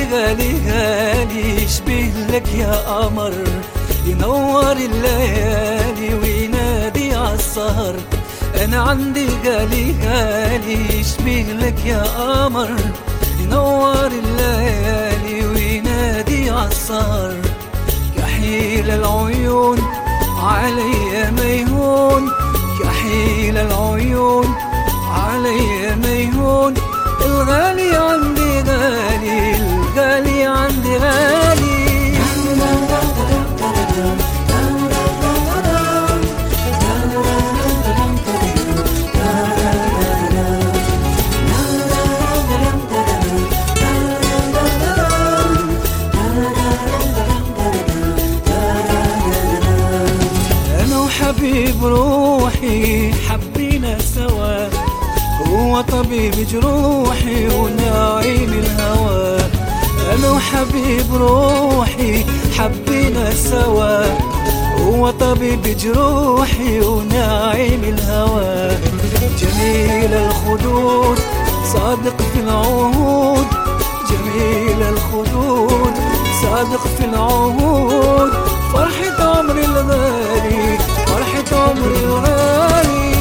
غالي غالي يشبه لك يا قمر ينور الليالي وينادي عالسهر انا عندي غالي غالي يشبه لك يا قمر ينور الليالي وينادي عالسهر كحيل العيون علي ما يهون كحيل العيون علي ما يهون الغالي عندي غالي الغالي عندي غالي أنا وحبيب روحي حبينا سوا هو طبيب جروحي ونعيم الهوى أنا وحبيب روحي حبينا سوا هو طبيب جروحي ونعيم الهوى جميل الخدود صادق في العهود جميل الخدود صادق في العهود فرحة عمري الغالي فرحة عمري الغالي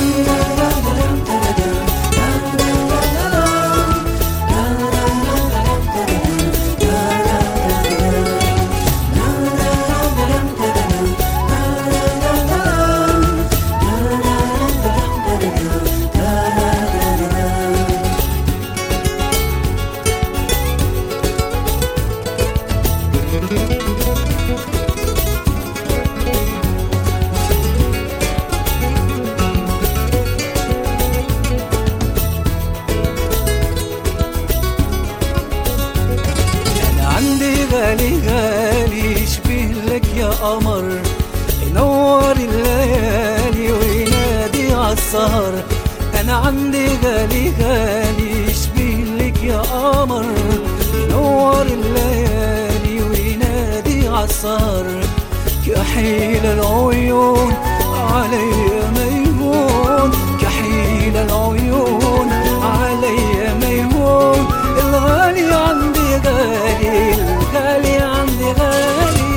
أنا عندي غالي غالي يشبه لك يا قمر ينور الليالي وينادي عالسهر أنا عندي غالي غالي يشبه لك يا قمر ينور الليالي وينادي عالسهر كحيل العيون علي ما يهون كحيل العيون علي ما يهون الغالي عندي غالي الغالي عندي غالي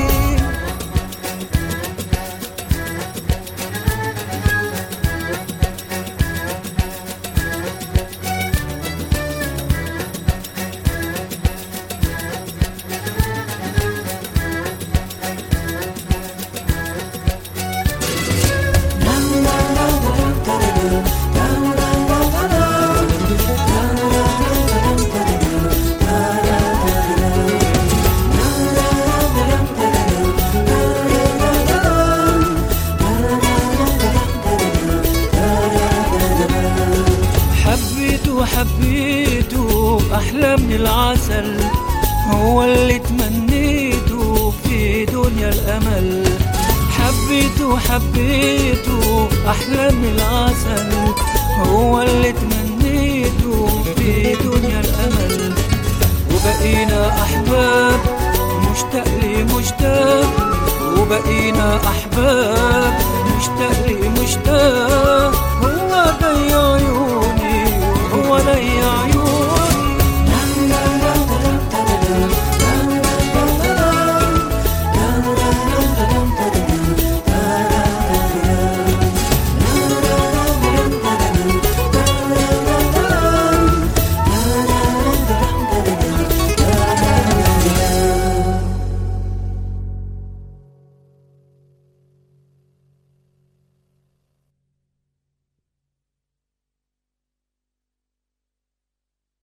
حبيته حبيته أحلى من العسل هو اللي تمنيته في دنيا الأمل حبيته حبيته أحلى من العسل هو اللي تمنيته في دنيا الأمل وبقينا أحباب مشتاق لي مشتاق وبقينا أحباب مشتاق لي مشتاق